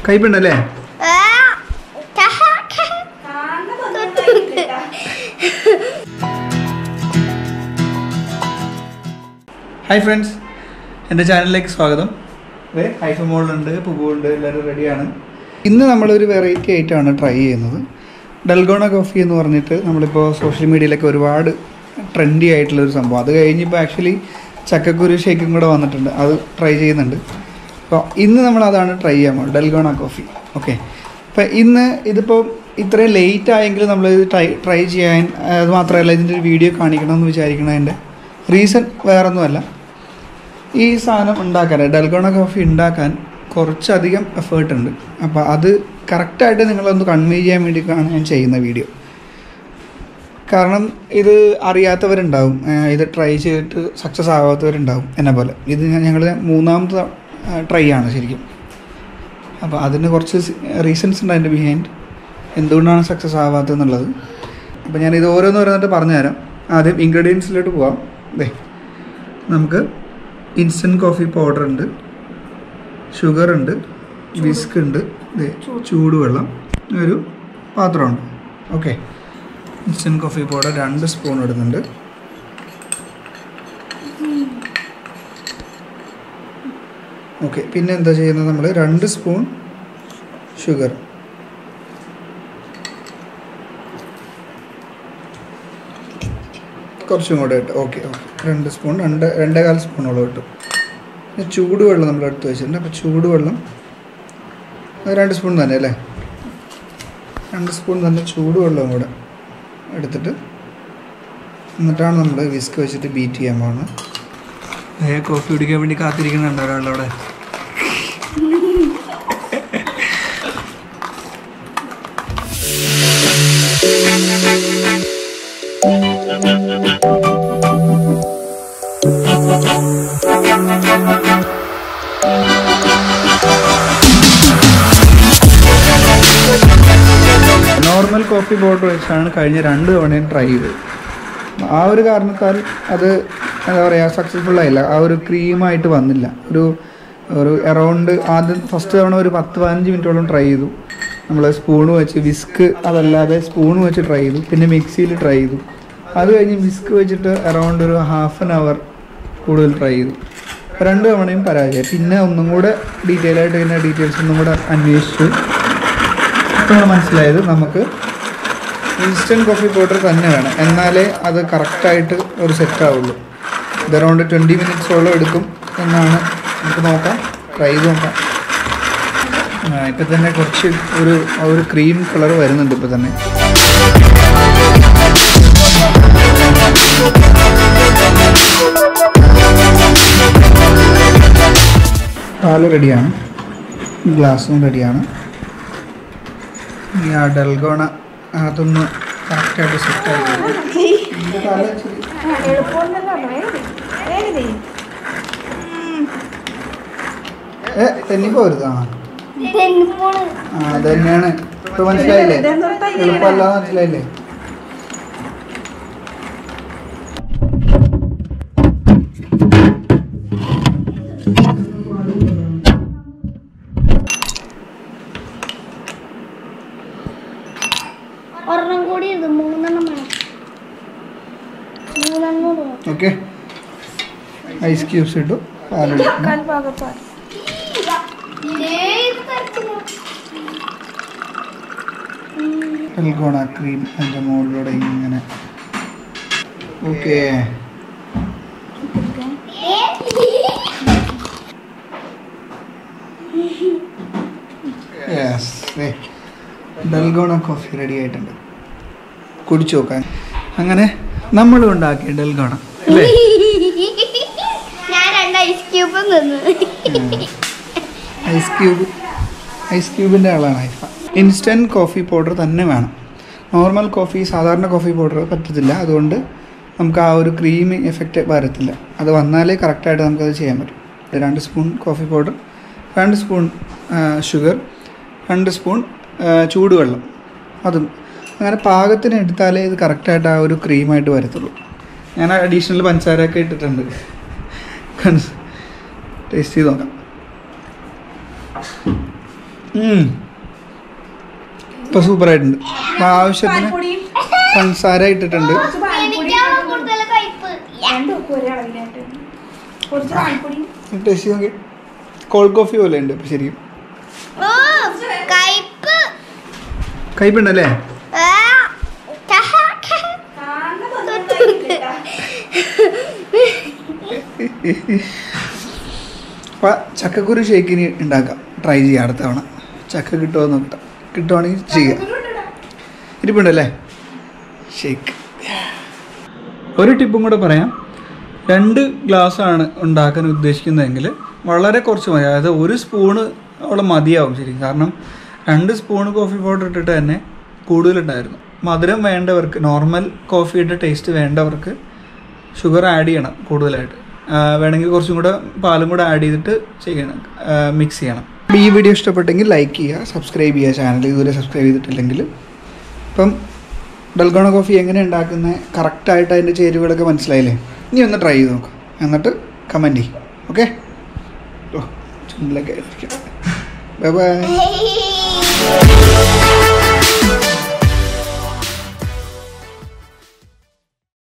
കയ്പുണ്ടല്ലേ ആ, കഹ, കഹ. Hi friends എൻ്റെ ചാനലിലേക്ക് സ്വാഗതം അതെ ഹൈഫ മോളുണ്ട് പുബുണ്ട് എല്ലാവരും റെഡിയാണ് ഇന്ന് നമ്മളൊരു വെറൈറ്റി ആയിട്ടാണ് ട്രൈ ചെയ്യുന്നത് ഡൽഗോണ കോഫി എന്ന് പറഞ്ഞിട്ട് നമ്മളിപ്പോൾ സോഷ്യൽ മീഡിയയിലൊക്കെ ഒരുപാട് ട്രെൻഡി ആയിട്ടുള്ള ഒരു സംഭവം അത് കഴിഞ്ഞിപ്പോൾ ആക്ച്വലി ചക്കക്കുരു ഷേക്കും കൂടെ വന്നിട്ടുണ്ട് അത് ട്രൈ ചെയ്യുന്നുണ്ട് അപ്പോൾ ഇന്ന് നമ്മൾ അതാണ് ട്രൈ ചെയ്യാൻ പോകുന്നത് ഡൽഗോണ കോഫി ഓക്കെ അപ്പോൾ ഇന്ന് ഇതിപ്പോൾ ഇത്രയും ലേറ്റ് ആയെങ്കിൽ നമ്മൾ ട്രൈ ട്രൈ ചെയ്യാൻ അത് മാത്രമല്ല ഇതിൻ്റെ ഒരു വീഡിയോ കാണിക്കണമെന്ന് വിചാരിക്കണതിൻ്റെ റീസൺ വേറൊന്നുമല്ല ഈ സാധനം ഉണ്ടാക്കാൻ ഡൽഗോണ കോഫി ഉണ്ടാക്കാൻ കുറച്ചധികം എഫേർട്ട് ഉണ്ട് അപ്പോൾ അത് കറക്റ്റായിട്ട് നിങ്ങളൊന്ന് കൺവേ ചെയ്യാൻ വേണ്ടിയിട്ടാണ് ഞാൻ ചെയ്യുന്ന വീഡിയോ കാരണം ഇത് അറിയാത്തവരുണ്ടാവും ഏഹ് ഇത് ട്രൈ ചെയ്തിട്ട് സക്സസ് ആവാത്തവരുണ്ടാവും എന്നെ പോലെ ഇത് ഞങ്ങൾ മൂന്നാമത്തെ ട്രൈ ആണ് ശരിക്കും അപ്പോൾ അതിന് കുറച്ച് റീസൺസ് ഉണ്ട് അതിൻ്റെ ബിഹൈൻഡ് എന്തുകൊണ്ടാണ് സക്സസ് ആവാത്തതെന്നുള്ളത് അപ്പോൾ ഞാൻ ഇത് ഓരോന്ന് ഓരോന്നിട്ട് പറഞ്ഞുതരാം ആദ്യം ഇൻഗ്രീഡിയൻസിലോട്ട് പോവാം ദേ നമുക്ക് ഇൻസ്റ്റൻറ്റ് കോഫി പൗഡർ ഉണ്ട് ഷുഗർ ഉണ്ട് വിസ്ക് ഉണ്ട് ദേ ചൂടുവെള്ളം ഒരു പാത്രമുണ്ട് ഓക്കെ ഇൻസ്റ്റൻറ്റ് കോഫി പൗഡർ രണ്ട് സ്പൂൺ ഇടുന്നുണ്ട് ഓക്കെ പിന്നെ എന്താ ചെയ്യുന്നത് നമ്മൾ രണ്ട് സ്പൂൺ ഷുഗർ കുറച്ചും കൂടെ ഇട്ട് ഓക്കെ ഓക്കെ രണ്ട് സ്പൂൺ രണ്ട് രണ്ടേകാൽ സ്പൂണോളം ഇട്ടു പിന്നെ ചൂടുവെള്ളം നമ്മൾ എടുത്ത് വെച്ചിട്ടുണ്ട് അപ്പോൾ ചൂടുവെള്ളം അത് രണ്ട് സ്പൂൺ തന്നെ അല്ലേ രണ്ട് സ്പൂൺ തന്നെ ചൂടുവെള്ളം കൂടെ എടുത്തിട്ട് എന്നിട്ടാണ് നമ്മൾ വിസ്ക് വെച്ചിട്ട് ബീറ്റ് ചെയ്യാൻ പോകുന്നത് ഏ കോഫി കുടിക്കാൻ വേണ്ടി കാത്തിരിക്കുന്നുണ്ട് ഒരാളവിടെ നോർമൽ കോഫി പൗഡർ വെച്ചാണ് കഴിഞ്ഞ രണ്ട് തവണയും ട്രൈ ചെയ്തത് ആ ഒരു കാരണത്താൽ അത് എന്താ പറയുക സക്സസ്ഫുൾ ആയില്ല ആ ഒരു ക്രീമായിട്ട് വന്നില്ല ഒരു ഒരു അറൗണ്ട് ആദ്യം ഫസ്റ്റ് തവണ ഒരു പത്ത് പതിനഞ്ച് മിനിറ്റോളം ട്രൈ ചെയ്തു നമ്മൾ സ്പൂണ് വെച്ച് വിസ്ക് അതല്ലാതെ സ്പൂണ് വെച്ച് ട്രൈ ചെയ്തു പിന്നെ മിക്സിയിൽ ട്രൈ ചെയ്തു അത് കഴിഞ്ഞ് വിസ്ക് വെച്ചിട്ട് അറൗണ്ട് ഒരു ഹാഫ് ആൻ അവർ കൂടുതൽ ട്രൈ ചെയ്തു രണ്ട് തവണയും പരാജയം പിന്നെ ഒന്നും കൂടെ ഡീറ്റെയിൽ ആയിട്ട് ഇതിൻ്റെ ഡീറ്റെയിൽസ് ഒന്നും കൂടെ അന്വേഷിച്ചു ഇപ്പോൾ മനസ്സിലായത് നമുക്ക് ഇൻസ്റ്റൻറ്റ് കോഫി പൗഡർ തന്നെ വേണം എന്നാലേ അത് കറക്റ്റായിട്ട് ഒരു സെറ്റ് ആവുള്ളൂ ഇത് അറൗണ്ട് ട്വൻറ്റി മിനിറ്റ്സോളം എടുക്കും എന്നാണ് നമുക്ക് നോക്കാം ട്രൈ ചെയ്ത് നോക്കാം ഇപ്പം തന്നെ കുറച്ച് ഒരു ആ ഒരു ക്രീം കളർ വരുന്നുണ്ട് ഇപ്പം തന്നെ പാല് റെഡിയാണ് ഗ്ലാസ്സും റെഡിയാണ് ഈ ആ ഡൽഗോണ അതൊന്ന് കറക്റ്റായിട്ട് സെറ്റായി ഏ തെന്നിപ്പോരുത് ആ തെന്നിപ്പോണ്. ആ അത് തന്നെയാണ് ഇപ്പൊ മനസ്സിലായില്ലേ എളുപ്പമല്ല മനസ്സിലായില്ലേ ഒരെണ്ണം കൂടി ഇത് മൂന്നെണ്ണം വേണം മൂന്നെണ്ണം കൂടി വേണം. ഓക്കെ ഐസ് ക്യൂബ്സ് ഇട്ടു പാലെടുക്കണം ഏത് തരത്തിലും ഡൽഗോണ ക്രീം അതിൻ്റെ മുകളിലൂടെ ഇങ്ങനെ okay yes dalgona coffee ready ആയിട്ടുണ്ട് കുടിച്ചു നോക്കാൻ അങ്ങനെ നമ്മളും ഉണ്ടാക്കി ഡൽഗോണ അല്ലേ ഞാൻ രണ്ട് ഐസ് ക്യൂബും തിന്നു ഐസ് ക്യൂബ് ഐസ് ക്യൂബിൻ്റെ ആളാണ് ഹൈഫ ഇൻസ്റ്റൻറ്റ് കോഫി പൗഡർ തന്നെ വേണം നോർമൽ കോഫി സാധാരണ കോഫി പൗഡർ പറ്റത്തില്ല അതുകൊണ്ട് നമുക്ക് ആ ഒരു ക്രീമി എഫക്റ്റ് വരത്തില്ല അത് വന്നാലേ കറക്റ്റായിട്ട് നമുക്കത് ചെയ്യാൻ പറ്റും ഇത് രണ്ട് സ്പൂൺ കോഫി പൗഡർ രണ്ട് സ്പൂൺ ഷുഗർ രണ്ട് സ്പൂൺ ചൂടുവെള്ളം അതും അങ്ങനെ പാകത്തിന് എടുത്താലേ ഇത് കറക്റ്റായിട്ട് ആ ഒരു ക്രീമായിട്ട് വരത്തുള്ളൂ ഞാൻ അഡീഷണൽ പഞ്ചസാരയൊക്കെ ഇട്ടിട്ടുണ്ട് ടേസ്റ്റ് ചെയ്ത് നോക്കാം ഉം. ഇപ്പൊ സൂപ്പറായിട്ടുണ്ട് ഇപ്പൊ ആവശ്യത്തിന് പാൽപ്പൊടിയും പഞ്ചസാര ഇട്ടിട്ടുണ്ട് കുറച്ച് പാൽപ്പൊടിയും എനിക്കാണ് കൂടുതൽ കയ്പ് രണ്ടും ഒക്കെ ഒരേ അളവിലായിട്ട് കുറച്ച് പാൽപ്പൊടിയും ടേസ്റ്റ് നോക്കി കോൾഡ് കോഫി പോലെ ഉണ്ട് ഇപ്പൊ ശരിക്കും ഓ കയ്പ് കയ്പുണ്ടല്ലേ ആ, ടഹ, ടഹ. കാണുന്ന ബന്ധമുണ്ടായിട്ടില്ല. അപ്പൊ ചക്കക്കുരു ഷേക്കിന് ഉണ്ടാക്കാം ട്രൈ ചെയ്യാം അടുത്ത തവണ ചക്ക കിട്ടുമോ നോക്കട്ടെ കിട്ടുവാണെങ്കിൽ ചെയ്യാം ചക്കക്കുരുണ്ടടാ. ഇരിപ്പുണ്ടല്ലേ ഷേക്ക് ഒരു ടിപ്പും കൂടെ പറയാം രണ്ട് ഗ്ലാസ് ആണ് ഉണ്ടാക്കാൻ ഉദ്ദേശിക്കുന്നതെങ്കിൽ വളരെ കുറച്ച് മതി അതായത് ഒരു സ്പൂണ് അവിടെ മതിയാവും ശരി കാരണം രണ്ട് സ്പൂണ് കോഫി പൗഡർ ഇട്ടിട്ട് തന്നെ കൂടുതലുണ്ടായിരുന്നു മധുരം വേണ്ടവർക്ക് നോർമൽ കോഫിയുടെ ടേസ്റ്റ് വേണ്ടവർക്ക് ഷുഗർ ആഡ് ചെയ്യണം കൂടുതലായിട്ട് ആ, വേണമെങ്കിൽ കുറച്ചും കൂടെ പാലും കൂടെ ആഡ് ചെയ്തിട്ട് ചെയ്യണം മിക്സ് ചെയ്യണം ഈ വീഡിയോ ഇഷ്ടപ്പെട്ടെങ്കിൽ ലൈക്ക് ചെയ്യുക സബ്സ്ക്രൈബ് ചെയ്യുക ചാനൽ ഇതുവരെ സബ്സ്ക്രൈബ് ചെയ്തിട്ടില്ലെങ്കിൽ ഇപ്പം ഡൽഗോണ കോഫി എങ്ങനെ ഉണ്ടാക്കുന്നത് കറക്റ്റായിട്ട് അതിൻ്റെ ചേരുവകളൊക്കെ മനസ്സിലായില്ലേ ഇനി ഒന്ന് ട്രൈ ചെയ്ത് നോക്കാം എന്നിട്ട് കമൻറ്റ് ചെയ്യും ഓക്കെ ഓ ചുണ്ടിലൊക്കെ ബൈ ബൈ Hey.